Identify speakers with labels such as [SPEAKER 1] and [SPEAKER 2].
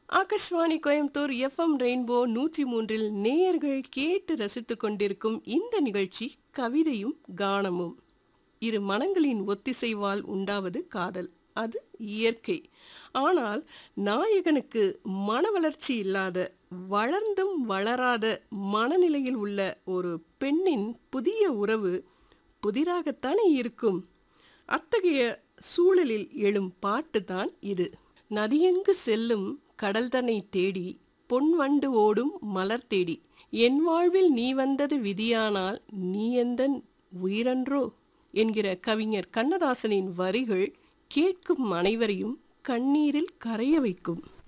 [SPEAKER 1] Akashvani Coimbatore FM rainbow நூற்றி மூன்றில் நேயர்கள் கேட்டு ரசித்துக் கொண்டிருக்கும் இந்த நிகழ்ச்சி கவிதையும் கானமும் இரு மனங்களின் ஒத்திசைவால் உண்டாவது காதல் அது இயற்கை ஆனால் நாயகனுக்கு மன வளர்ச்சி இல்லாத வளர்ந்தும் வளராத மனநிலையில் உள்ள ஒரு பெண்ணின் புதிய உறவு புதிராகத்தானே இருக்கும் அத்தகைய சூழலில் எழும் பாட்டு தான் இது நதியெங்கு செல்லும் கடல் தன்னை தேடி பொன் வண்டு ஓடும் மலர் தேடி என் வாழ்வில் நீ வந்தது விதியானால் நீ எந்தன் உயிரன்றோ என்கிற கவிஞர் கண்ணதாசனின் வரிகள் கேட்கும் அனைவரையும் கண்ணீரில் கரைய வைக்கும்